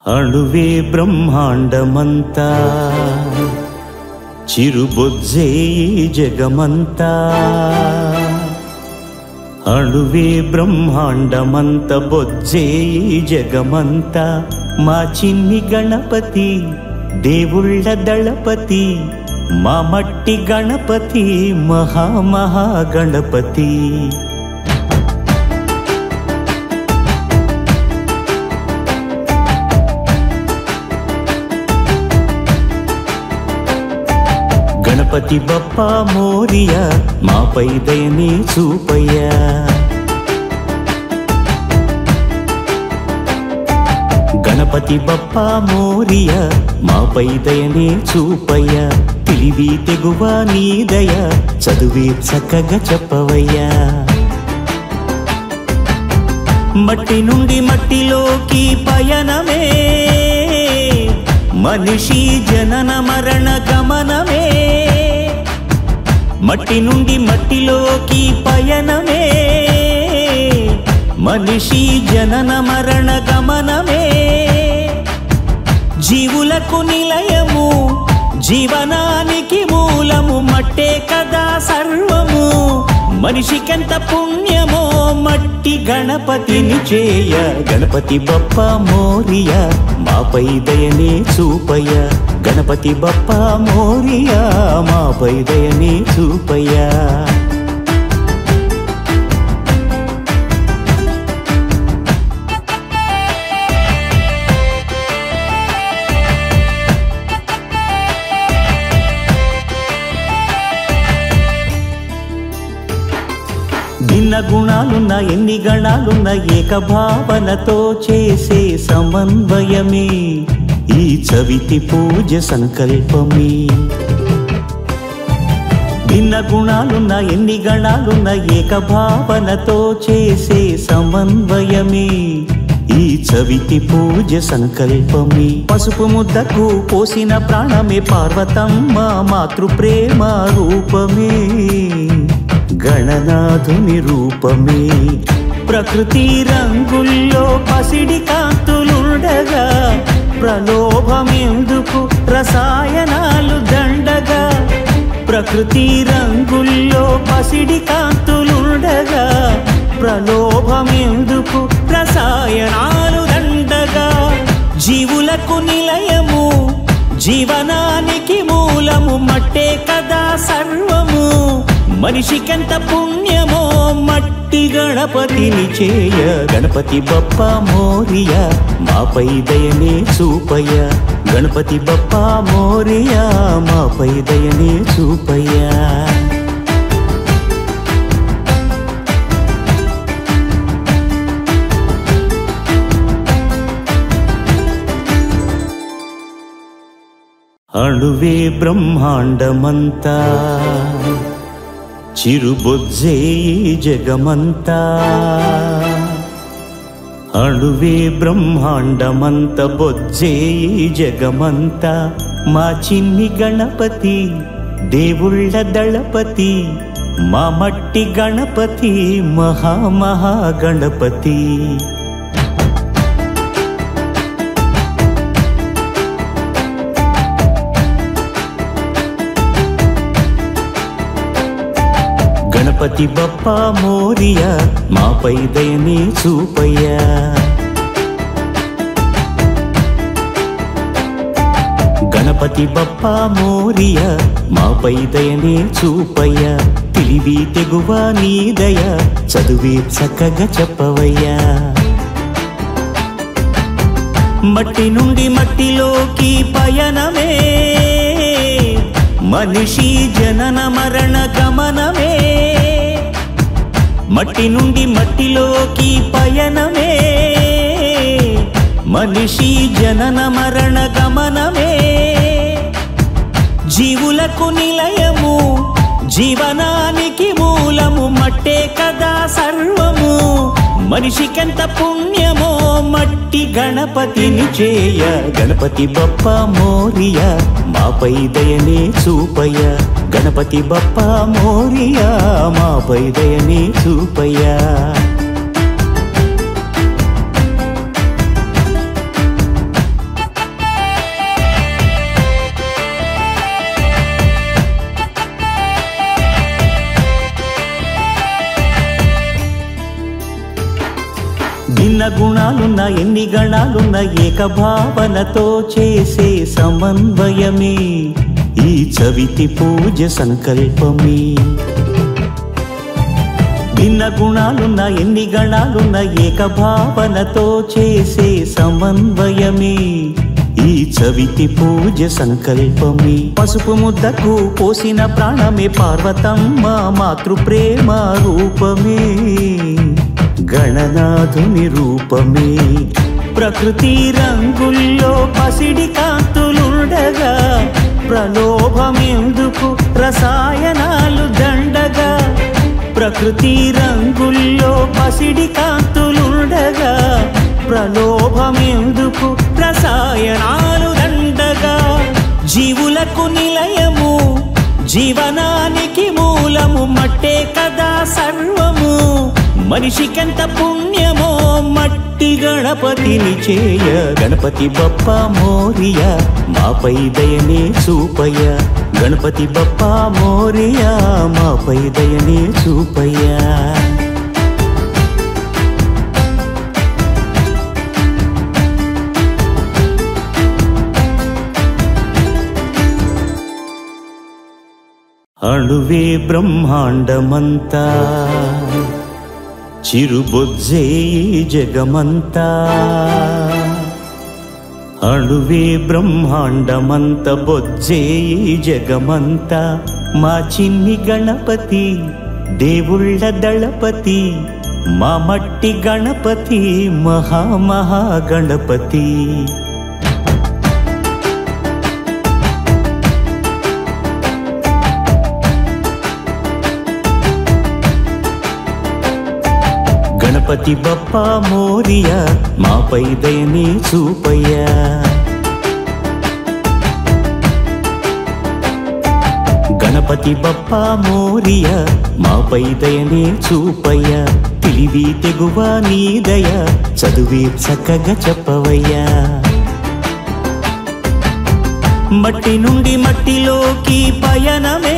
అణువే బ్రహ్మాండమంతా చిరుబొజ్జే ఈ జగమంతా అణువే బ్రహ్మాండమంత బొజ్జే ఈ జగమంతా మా చిన్ని గణపతి దేవుళ్ళ దళపతి మా మట్టి గణపతి మహామహా గణపతి గణపతి బప్ప మోరియ మాపై దయని చూపయ్యా గణపతి బప్ప మోరియ మాపై దయని చూపయ్య తెలివి తెగువ నీ దయ చదువే చక్కగా చెప్పవయ్యా మట్టి నుండి మట్టిలోకి పయనమే మనిషి జనన మరణ గమనమే మట్టి నుండి మట్టిలోకి పయనమే మనిషి జనన మరణ గమనమే జీవులకు నిలయము జీవనానికి మూలము మట్టే కదా సర్వము మనిషికెంత పుణ్యమో మట్టి గణపతిని చేయ గణపతి బప్ప మోరియ మాపై దయనే చూపయ్య గణపతి బప్ప మోరియ మాపై దయనే చూపయ్యా భిన్న గుణాలున్న ఎన్ని గణాలున్న ఏకభావనతో చేసే సమన్వయమే ఈ చవితి పూజ సంకల్పమే భిన్న గుణాలున్న ఎన్ని గణాలున్న ఏకభావనతో చేసే సమన్వయమే ఈ చవితి పూజ సంకల్పమే పసుపు ముద్దకు పోసిన ప్రాణమే పార్వతమ్మ మాతృప్రేమ రూపమే గణనాథుని రూపమే ప్రకృతి రంగుల్లో పసిడి కాంతులుండగా ప్రలోభమెందుకు రసాయనాలు దండగా ప్రకృతి రంగుల్లో పసిడి కాంతులుండగా ప్రలోభమెందుకు రసాయనాలు దండగా జీవులకు నిలయము జీవనానికి మూలము మట్టే కదా సర్వము మనిషికెంత పుణ్యమో మట్టి గణపతిని చేయ గణపతి బప్ప మోరియ మాపై దయనే చూపయ్య గణపతి బప్ప మోరియ మాపై దయనే చూపయ్యా అణువే బ్రహ్మాండమంతా చిరుబొజ్జే ఈ జగమంతా అణువే బ్రహ్మాండమంత బొజ్జే ఈ జగమంతా మా చిన్ని గణపతి దేవుళ్ళ దళపతి మా మట్టి గణపతి మహామహా గణపతి గణపతి బప్ప మోరియ మాపై దయని చూపయ్యా గణపతి బప్ప మోరియ మాపై దయని చూపయ్యా తెలివి తెగువ నీ దయ చదువే చక్కగా చెప్పవయ్యా మట్టి నుండి మట్టిలోకి పయనమే మనిషి జనన మరణ గమనమే మట్టి నుండి మట్టిలోకి పయనమే మనిషి జనన మరణ గమనమే జీవులకు నిలయము జీవనానికి మూలము మట్టే కదా సర్వము మనిషికెంత పుణ్యమో మట్టి గణపతిని చేయ గణపతి బప్ప మోరియ మాపై దయనే చూపయ్య గణపతి బప్ప మోరియ మాపై దయనే చూపయ్యా భిన్న గుణాలున్న ఎన్ని గణాలున్న ఏకభావనతో చేసే సమన్వయమే ఈ చవితి పూజ సంకల్పమే భిన్న గుణాలున్న ఎన్ని గణాలున్న ఏకభావనతో చేసే సమన్వయమే ఈ చవితి పూజ సంకల్పమే పసుపు ముద్దకు పోసిన ప్రాణమే పార్వతమ్మ మాతృప్రేమ రూపమే గణనాథుని రూపమే ప్రకృతి రంగుల్లో పసిడి కాంతులుండగా ప్రలోభమెందుకు రసాయనాలు దండగా ప్రకృతి రంగుల్లో పసిడి కాంతులుండగా ప్రలోభమెందుకు రసాయనాలు దండగా జీవులకు నిలయము జీవనానికి మూలము మట్టే కదా సర్వము మనిషికెంత పుణ్యమో మట్టి గణపతిని చేయ గణపతి బప్ప మోరియ మాపై దయనే చూపయ్య గణపతి బప్ప మోరియ మాపై దయనే చూపయ్యా అణువే బ్రహ్మాండమంతా చిరుబొజ్జే ఈ జగమంతా అణువే బ్రహ్మాండమంత బొజ్జే ఈ జగమంతా మా చిన్ని గణపతి దేవుళ్ళ దళపతి మా మట్టి గణపతి మహామహా గణపతి గణపతి బప్ప మోరియా మాపై దయని చూపయ్యా గణపతి బప్ప మోరియా మాపై దయనే చూపయ్యా తెలివి తెగువ నీ దయ చదువే చక్కగా చెప్పవయ్యా మట్టి నుండి మట్టిలోకి పయనమే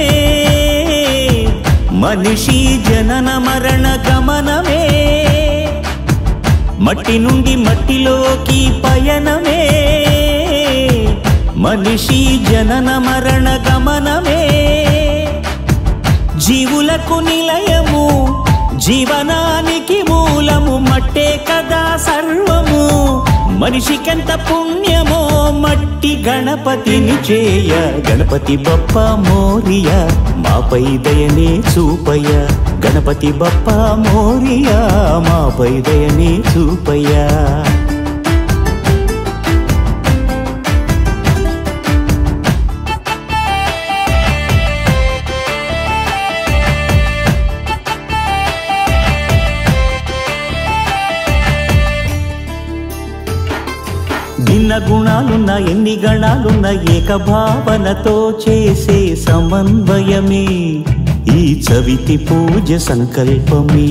మనిషి జనన మరణ గమనమే మట్టి నుండి మట్టిలోకి పయనమే మనిషి జనన మరణ గమనమే జీవులకు నిలయము జీవనానికి మూలము మట్టే కదా సర్వము మనిషికెంత పుణ్యమో మట్టి గణపతిని చేయ గణపతి బప్ప మోరియ మాపై దయనే చూపయ్య గణపతి బప్ప మోరియ మాపై దయనే చూపయ్యా భిన్న గుణాలున్న ఎన్ని గణాలున్న ఏకభావనతో చేసే సమన్వయమే ఈ చవితి పూజ సంకల్పమే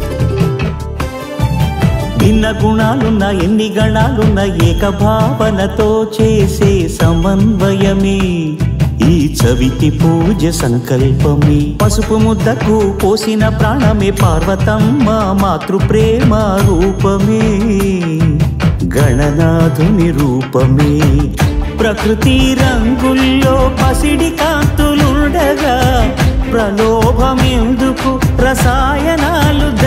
భిన్న గుణాలున్న ఎన్ని గణాలున్న ఏకభావనతో చేసే సమన్వయమే ఈ చవితి పూజ సంకల్పమే పసుపు ముద్దకు పోసిన ప్రాణమే పార్వతమ్మ మాతృప్రేమ రూపమే గణనాథుని రూపమే ప్రకృతి రంగుల్లో పసిడి కాంతులుండగా ప్రలోభమెందుకు రసాయనాలు